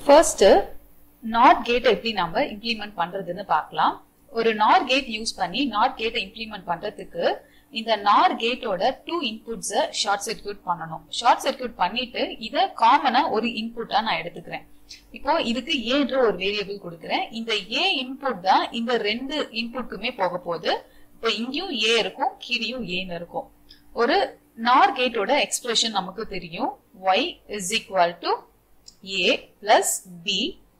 first not gate எப்படி நம்ம implement பண்றதுன்னு பார்க்கலாம் ஒரு நார் கேட் யூஸ் பண்ணி நாட் கேட்டை இம்ப்ளிமெண்ட் பண்றதுக்கு இந்த நார் கேட்டோட டூ இன்புட்ஸ ஷார்ட் சர்க்கியூட் பண்ணணும் ஷார்ட் சர்க்கியூட் பண்ணிட்டு இத காமனா ஒரு இன்புட்டா நான் எடுத்துக்கிறேன் இப்போ இதுக்கு ஏன்ற ஒரு வேரியபிள் கொடுக்கிறேன் இந்த ஏ இன்புட் தான் இந்த ரெண்டு இன்புட்க்குமே போக போகுது இப்போ இங்கேயும் ஏ இருக்கும் கீழேயும் ஏன்னு இருக்கும் ஒரு நார் கேட்டோட எக்ஸ்பிரஷன் நமக்கு தெரியும் y is equal to a plus b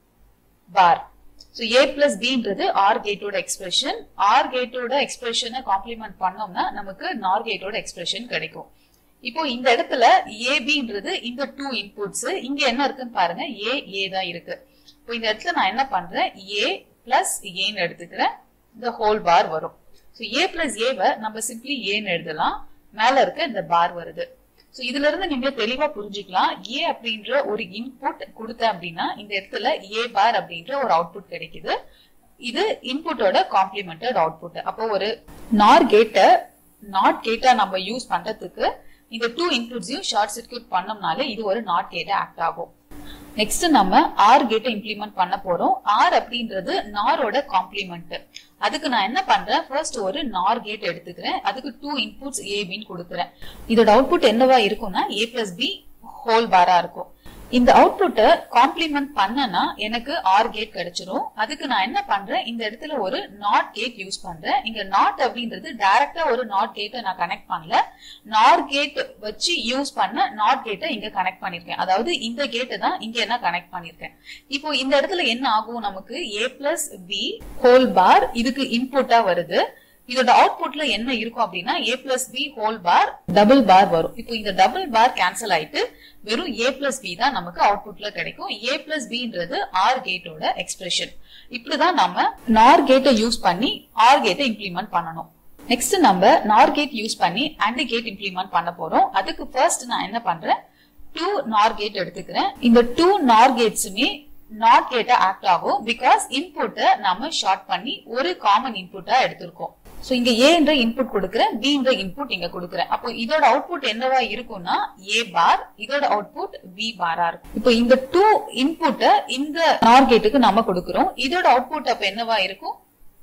bar so A plus பின்றது ஆர் கேட்டோட எக்ஸ்பிரஷன் ஆர் கேட்டோட எக்ஸ்பிரஷனை காம்ப்ளிமெண்ட் பண்ணோம்னா நமக்கு நார் கேட்டோட எக்ஸ்பிரஷன் கிடைக்கும் இப்போ இந்த இடத்துல ஏபின்றது இந்த டூ இன்புட்ஸ் இங்க என்ன இருக்குன்னு பாருங்க ஏ ஏ தான் இருக்கு இப்போ இந்த இடத்துல நான் என்ன பண்றேன் ஏ பிளஸ் ஏன்னு எடுத்துக்கிறேன் இந்த ஹோல் பார் வரும் ஸோ ஏ பிளஸ் ஏவை நம்ம சிம்பிளி ஏன்னு எழுதலாம் மேல இருக்க இந்த பார் வருது ஸோ இதுல இருந்து நீங்க தெளிவா புரிஞ்சுக்கலாம் ஏ அப்படின்ற ஒரு இன்புட் கொடுத்தேன் அப்படின்னா இந்த இடத்துல ஏ பார் அப்படின்ற ஒரு அவுட்புட் கிடைக்குது இது இன்புட்டோட காம்ப்ளிமெண்டட் அவுட்புட் அப்போ ஒரு நார் கேட்டை நாட் கேட்டா நம்ம யூஸ் பண்றதுக்கு இந்த டூ இன்புட்ஸையும் ஷார்ட் சர்க்கியூட் பண்ணோம்னாலே இது ஒரு நாட் கேட்டா ஆக்ட் ஆகும் நெக்ஸ்ட் நம்ம ஆர் கேட்டை இம்ப்ளிமெண்ட் பண்ண போறோம் ஆர் அப்படின்றது நாரோட காம்ப்ளிமெண்ட் அதுக்கு நான் என்ன பண்றேன் ஃபர்ஸ்ட் ஒரு நார் கேட் எடுத்துக்கிறேன் அதுக்கு டூ இன்புட்ஸ் ஏபின்னு கொடுக்குறேன் இதோட அவுட்புட் என்னவா இருக்கும்னா ஏ பிளஸ் பி ஹோல் பாரா இருக்கும் இந்த அவுட்புட்டை காம்ப்ளிமெண்ட் பண்ணனா எனக்கு ஆர் கேட் கிடைச்சிரும் அதுக்கு நான் என்ன பண்றேன் இந்த இடத்துல ஒரு நாட் கேட் யூஸ் பண்றேன் இங்க நாட் அப்படின்றது டைரக்டா ஒரு நாட் கேட்டை நான் கனெக்ட் பண்ணல நார் கேட் வச்சு யூஸ் பண்ண நாட் கேட்டை இங்க கனெக்ட் பண்ணிருக்கேன் அதாவது இந்த கேட்டை தான் இங்க என்ன கனெக்ட் பண்ணிருக்கேன் இப்போ இந்த இடத்துல என்ன ஆகும் நமக்கு A plus B whole bar இதுக்கு இன்புட்டா வருது இதோட அவுட்புட்ல என்ன இருக்கும் அப்படின்னா A plus B whole bar double bar வரும் இப்போ இந்த டபுள் பார் கேன்சல் ஆயிட்டு வெறும் ஏ பிளஸ் பி தான் நமக்கு அவுட்புட்ல கிடைக்கும் ஏ பிளஸ் பின்றது ஆர் கேட்டோட எக்ஸ்பிரஷன் இப்படிதான் நம்ம நார் கேட்டை யூஸ் பண்ணி ஆர் கேட்டை இம்ப்ளிமெண்ட் பண்ணணும் நெக்ஸ்ட் நம்ம நார் கேட் யூஸ் பண்ணி அண்ட் கேட் இம்ப்ளிமெண்ட் பண்ண போறோம் அதுக்கு ஃபர்ஸ்ட் நான் என்ன பண்றேன் டூ நார் கேட் எடுத்துக்கிறேன் இந்த டூ நார் கேட்ஸுமே நாட் கேட்டா ஆக்ட் ஆகும் பிகாஸ் இன்புட்டை நம்ம ஷார்ட் பண்ணி ஒரு காமன் இன்புட்டா எடுத்திருக்கோம் சோ இங்க ஏன்ற இன்புட் கொடுக்குறேன் பின்ற இன்புட் இங்க கொடுக்குறேன் அப்போ இதோட அவுட்புட் என்னவா இருக்கும்னா ஏ பார் இதோட அவுட்புட் பி பாரா இருக்கும் இப்போ இந்த டூ இன்புட்டை இந்த நார் கேட்டுக்கு நம்ம கொடுக்குறோம் இதோட அவுட்புட் அப்ப என்னவா இருக்கும்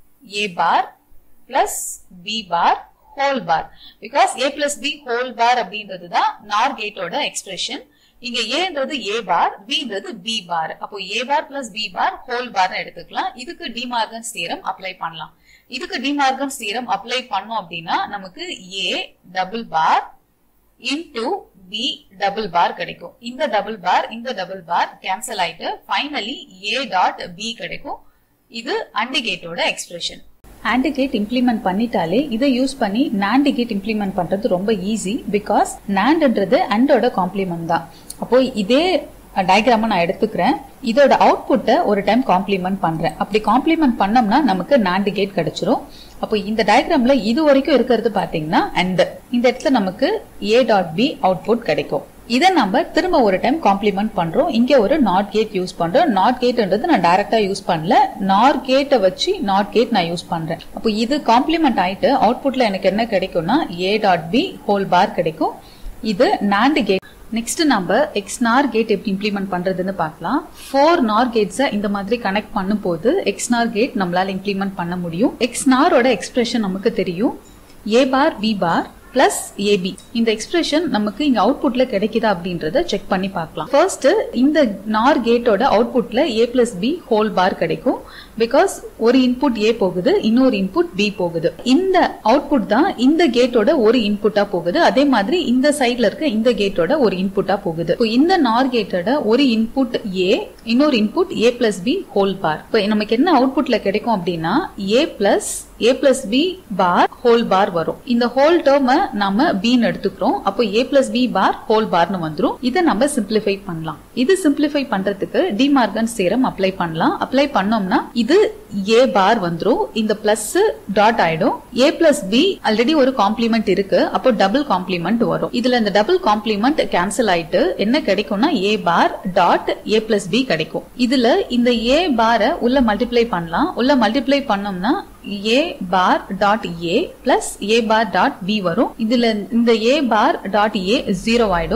A bar plus B bar whole bar because A plus B whole bar அப்படின்றது தான் நார் கேட்டோட எக்ஸ்பிரஷன் இங்க ஏன்றது ஏ பார் பின்றது பி பார் அப்போ A bar plus B bar whole bar எடுத்துக்கலாம் இதுக்கு டிமார்கன் சீரம் அப்ளை பண்ணலாம் இதுக்கு டிமார்கன் சீரம் அப்ளை பண்ணோம் அப்படின்னா நமக்கு A double bar into B double bar கிடைக்கும் இந்த டபுள் பார் இந்த டபுள் பார் கேன்சல் ஆயிட்டு ஃபைனலி ஏ டாட் பி கிடைக்கும் இது அண்டிகேட்டோட எக்ஸ்பிரஷன் ஆண்ட் கேட் இம்ப்ளிமெண்ட் பண்ணிட்டாலே இதை யூஸ் பண்ணி நாண்ட் கேட் இம்ப்ளிமெண்ட் பண்றது ரொம்ப ஈஸி பிகாஸ் நாண்ட்ன்றது அண்டோட காம்ப்ளிமெண்ட் தான் அப்போ இதே டயக்ராம நான் எடுத்துக்கிறேன் இதோட அவுட்புட்டை ஒரு டைம் காம்ப்ளிமெண்ட் பண்றேன் அப்படி காம்ப்ளிமெண்ட் பண்ணோம்னா நமக்கு நாண்ட் கேட் கிடைச்சிரும் அப்போ இந்த டயக்ராம்ல இது வரைக்கும் இருக்கிறது பாத்தீங்கன்னா அண்ட் இந்த இடத்துல நமக்கு ஏ டாட் பி அவுட்புட் கிடைக்கும் இதை நம்ம திரும்ப ஒரு டைம் காம்ப்ளிமெண்ட் பண்றோம் இங்க ஒரு நாட் கேட் யூஸ் பண்றோம் நாட் கேட்ன்றது நான் டைரக்டா யூஸ் பண்ணல நார் கேட்டை வச்சு நாட் கேட் நான் யூஸ் பண்றேன் அப்போ இது காம்ப்ளிமெண்ட் ஆயிட்டு அவுட்புட்ல எனக்கு என்ன கிடைக்கும்னா A dot B whole bar கிடைக்கும் இது நாண்ட் கேட் நெக்ஸ்ட் நம்ம எக்ஸ் நார் கேட் எப்படி இம்ப்ளிமெண்ட் பண்றதுன்னு பார்க்கலாம் ஃபோர் நார் கேட்ஸை இந்த மாதிரி கனெக்ட் பண்ணும் போது எக்ஸ் நார் கேட் நம்மளால இம்ப்ளிமெண்ட் பண்ண முடியும் எக்ஸ் நாரோட எக்ஸ்பிரஷன் நமக்கு தெரியும் A bar B bar plus AB இந்த எக்ஸ்பிரஷன் நமக்கு இங்க அவுட்புட்ல கிடைக்குதா அப்படின்றத செக் பண்ணி பார்க்கலாம் ஃபர்ஸ்ட் இந்த நார் கேட்டோட அவுட்புட்ல A plus B whole bar கிடைக்கும் பிகாஸ் ஒரு இன்புட் ஏ போகுது இன்னொரு இன்புட் பி போகுது இந்த அவுட்புட் தான் இந்த கேட்டோட ஒரு இன்புட்டா போகுது அதே மாதிரி இந்த சைட்ல இருக்க இந்த கேட்டோட ஒரு இன்புட்டா போகுது இப்போ இந்த நார் கேட்டோட ஒரு இன்புட் ஏ இன்னொரு input A plus B whole bar இப்போ நமக்கு என்ன அவுட்புட்ல கிடைக்கும் அப்படின்னா A plus A plus B bar whole bar வரும் இந்த ஹோல் டேர்ம நாம பின்னு எடுத்துக்கிறோம் அப்போ A plus B bar whole பார்னு வந்துரும் இதை நம்ம சிம்பிளிஃபை பண்ணலாம் இது சிம்பிளிஃபை பண்றதுக்கு டிமார்கன் சேரம் அப்ளை பண்ணலாம் அப்ளை பண்ணோம்னா இது ஏ பார் வந்துரும் இந்த பிளஸ் டாட் ஆயிடும் ஏ பிளஸ் பி ஆல்ரெடி ஒரு காம்ப்ளிமெண்ட் இருக்கு அப்போ டபுள் காம்ப்ளிமெண்ட் வரும் இதுல இந்த டபுள் காம்ப்ளிமெண்ட் கேன்சல் ஆயிட்டு என்ன கிடைக்கும்னா A bar dot A plus B கிடைக்கும் இதுல இந்த ஏ பாரை உள்ள மல்டிப்ளை பண்ணலாம் உள்ள மல்டிப்ளை பண்ணோம்னா A bar dot A plus A bar dot B வரும் இதுல இந்த ஏ பார் டாட் ஏ ஜீரோ ஆயிடும்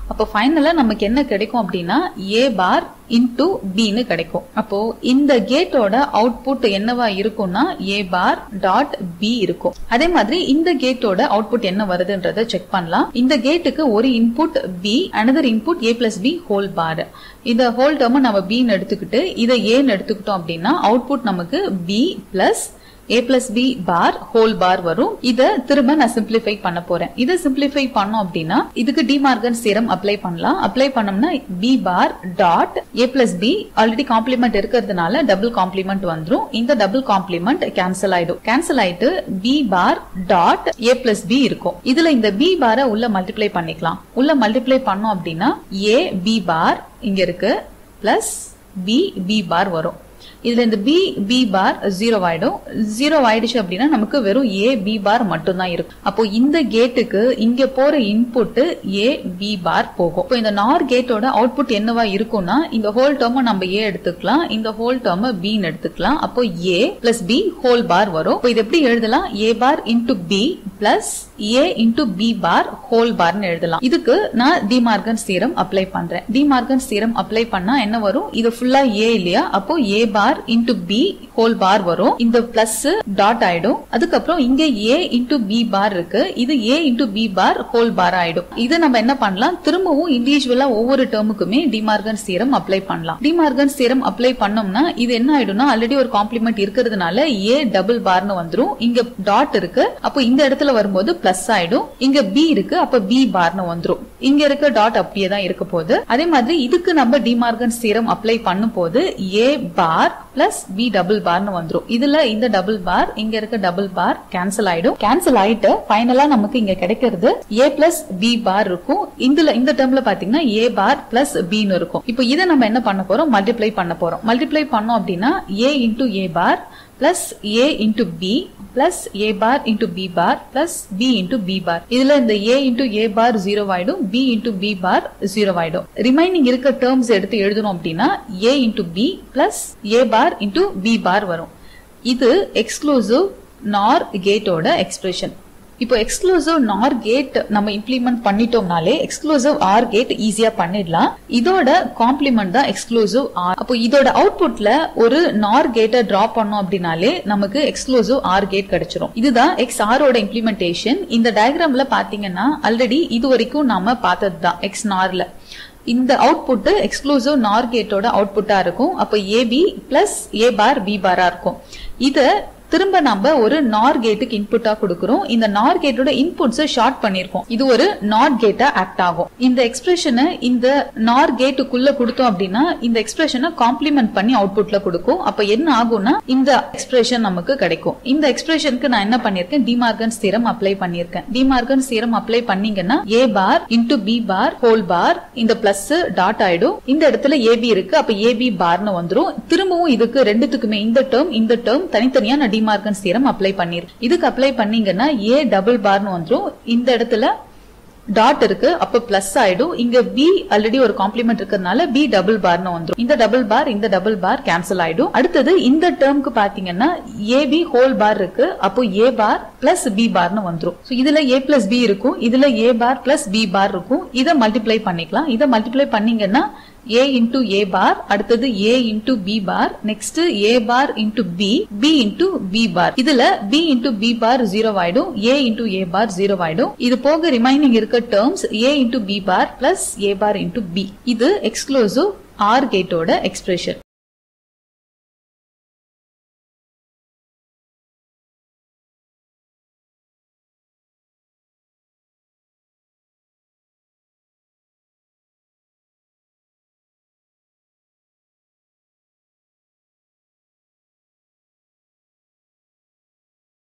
அப்போ ஃபைனலா நமக்கு என்ன கிடைக்கும் அப்படின்னா ஏ பார் இன்டு பின்னு கிடைக்கும் அப்போ இந்த கேட்டோட அவுட்புட் என்னவா இருக்கும்னா ஏ பார் டாட் பி இருக்கும் அதே மாதிரி இந்த கேட்டோட அவுட்புட் என்ன வருதுன்றத செக் பண்ணலாம் இந்த கேட்டுக்கு ஒரு input B another input A plus B whole bar இந்த ஹோல் டேர்ம் நம்ம பின்னு எடுத்துக்கிட்டு இதை ஏன்னு எடுத்துக்கிட்டோம் அப்படின்னா அவுட்புட் நமக்கு B plus a plus B bar whole bar வரும் இத திரும்ப நான் சிம்பிளிஃபை பண்ண போறேன் இதை சிம்பிளிஃபை பண்ணோம் அப்படின்னா இதுக்கு டிமார்கன் சீரம் அப்ளை பண்ணலாம் அப்ளை பண்ணோம்னா B bar dot A plus B already complement இருக்கிறதுனால டபுள் காம்ப்ளிமெண்ட் வந்துரும் இந்த டபுள் காம்ப்ளிமெண்ட் கேன்சல் ஆயிடும் கேன்சல் ஆயிட்டு B bar dot A plus B இருக்கும் இதுல இந்த பி பாரை உள்ள மல்டிப்ளை பண்ணிக்கலாம் உள்ள மல்டிப்ளை பண்ணோம் அப்படின்னா ஏ பி பார் இங்க இருக்கு பிளஸ் பி பி பார் வரும் இதுல இந்த பி பி பார் ஜீரோ ஆயிடும் ஜீரோ ஆயிடுச்சு அப்படின்னா நமக்கு வெறும் ஏ பி பார் மட்டும் தான் இருக்கும் அப்போ இந்த கேட்டுக்கு இங்க போற இன்புட் ஏ பி பார் போகும் இப்போ இந்த நார் கேட்டோட அவுட்புட் என்னவா இருக்கும்னா இந்த ஹோல் டேர்ம் நம்ம ஏ எடுத்துக்கலாம் இந்த ஹோல் டேர்ம் பின்னு எடுத்துக்கலாம் அப்போ A plus B whole bar வரும் இப்போ இது எப்படி எழுதலாம் A bar into B plus A into B bar whole பார்னு எழுதலாம் இதுக்கு நான் டிமார்கன் சீரம் அப்ளை பண்றேன் டிமார்கன் சீரம் அப்ளை பண்ணா என்ன வரும் இது ஃபுல்லா ஏ இல்லையா அப்போ A bar into B whole bar வரும் இந்த பிளஸ் டாட் ஆயிடும் அதுக்கப்புறம் இங்க ஏ இன்டு பி பார் இருக்கு இது A into B bar whole bar ஆயிடும் இது நம்ம என்ன பண்ணலாம் திரும்பவும் இண்டிவிஜுவலா ஒவ்வொரு டேர்முக்குமே டிமார்கன் சீரம் அப்ளை பண்ணலாம் டிமார்கன் சீரம் அப்ளை பண்ணோம்னா இது என்ன ஆயிடும்னா ஆல்ரெடி ஒரு காம்ப்ளிமெண்ட் இருக்கிறதுனால ஏ டபுள் பார்னு வந்துரும் இங்க டாட் இருக்கு அப்போ இந்த இடத்துல வரும்போது பிளஸ் ஆயிடும் இங்க பி இருக்கு அப்ப பி பார்னு வந்துரும் இங்க இருக்க டாட் அப்படியே தான் இருக்க போகுது அதே மாதிரி இதுக்கு நம்ம டிமார்கன் சீரம் அப்ளை பண்ணும் போது A bar plus B double பார்னு வந்துரும் இதுல இந்த டபுள் பார் இங்க இருக்க டபுள் பார் கேன்சல் ஆயிடும் கேன்சல் ஆயிட்டு ஃபைனலா நமக்கு இங்க கிடைக்கிறது ஏ பிளஸ் பி பார் இருக்கும் இதுல இந்த டேர்ம்ல பாத்தீங்கன்னா ஏ பார் பிளஸ் பின்னு இருக்கும் இப்போ இதை நம்ம என்ன பண்ண போறோம் மல்டிப்ளை பண்ண போறோம் மல்டிப்ளை பண்ணோம் அப்படின்னா A into A bar plus A into B plus A bar into B bar plus B into B bar இதுல இந்த A into A bar zero ஆயிடும் B into B bar zero ஆயிடும் remaining இருக்க terms எடுத்து எழுதணும் அப்படின்னா A into B plus A bar into B bar வரும் இது எக்ஸ்க்ளூசிவ் நார் கேட்டோட எக்ஸ்பிரஷன் இப்போ எக்ஸ்க்ளூசிவ் நார் கேட் நம்ம இம்ப்ளிமெண்ட் பண்ணிட்டோம்னாலே எக்ஸ்க்ளூசிவ் ஆர் கேட் ஈஸியா பண்ணிடலாம் இதோட காம்ப்ளிமெண்ட் தான் எக்ஸ்க்ளூசிவ் ஆர் அப்போ இதோட அவுட்புட்ல ஒரு நார் கேட்டை டிரா பண்ணோம் அப்படின்னாலே நமக்கு எக்ஸ்க்ளூசிவ் ஆர் கேட் கிடைச்சிரும் இதுதான் எக்ஸ் ஆரோட இம்ப்ளிமெண்டேஷன் இந்த டயக்ராம்ல பாத்தீங்கன்னா ஆல்ரெடி இது வரைக்கும் நாம பார்த்தது தான் எக்ஸ் நார்ல இந்த அவுட்புட் எக்ஸ்க்ளூசிவ் நார் கேட்டோட அவுட்புட்டா இருக்கும் அப்ப AB plus A bar B பாரா இருக்கும் இத திரும்ப நம்ம ஒரு நார் கேட்டுக்கு இன்புட்டா கொடுக்கிறோம் இந்த நார் கேட்டோட இன்புட்ஸ் ஷார்ட் பண்ணிருக்கோம் இது ஒரு நாட் கேட்டா ஆக்ட் ஆகும் இந்த எக்ஸ்பிரஷனை இந்த நார் கேட்டுக்குள்ள கொடுத்தோம் அப்படின்னா இந்த எக்ஸ்பிரஷனை காம்ப்ளிமெண்ட் பண்ணி அவுட்புட்ல கொடுக்கும் அப்ப என்ன ஆகும்னா இந்த எக்ஸ்பிரஷன் நமக்கு கிடைக்கும் இந்த எக்ஸ்பிரஷனுக்கு நான் என்ன பண்ணிருக்கேன் டிமார்கன் சீரம் அப்ளை பண்ணிருக்கேன் டிமார்கன் சீரம் அப்ளை பண்ணீங்கன்னா A bar into B bar whole bar இந்த பிளஸ் டாட் ஆயிடும் இந்த இடத்துல ஏபி இருக்கு அப்ப ஏபி பார்னு வந்துரும் திரும்பவும் இதுக்கு ரெண்டுத்துக்குமே இந்த டேர்ம் இந்த டேர்ம் தனித்தனியா நான் டிமார்கன் சீரம் அப்ளை பண்ணிருக்கேன் இதுக்கு அப்ளை பண்ணீங்கன்னா ஏ டபுள் பார்னு வந்துரும் இந்த இடத்துல டாட் இருக்கு அப்ப பிளஸ் ஆயிடும் இங்க பி ஆல்ரெடி ஒரு காம்ப்ளிமெண்ட் இருக்கிறதுனால பி டபுள் பார்னு வந்துரும் இந்த டபுள் பார் இந்த டபுள் பார் கேன்சல் ஆயிடும் அடுத்தது இந்த டேர்ம்க்கு பாத்தீங்கன்னா ஏபி ஹோல் பார் இருக்கு அப்போ ஏ பார் பிளஸ் பி பார்னு வந்துரும் So இதுல ஏ பிளஸ் பி இருக்கும் இதுல ஏ பார் பிளஸ் பி பார் இருக்கும் இதை மல்டிப்ளை பண்ணிக்கலாம் இதை மல்டிப்ளை பண்ணீங்கன்னா ஏ இன்டூ ஏ பார் அடுத்தது A into B bar next A bar into B B into B bar இதுல B into B bar zero ஆயிடும் A into A bar zero ஆயிடும் இது போக ரிமைனிங் இருக்க terms A into B bar plus A bar into B இது exclusive or கேட்டோட expression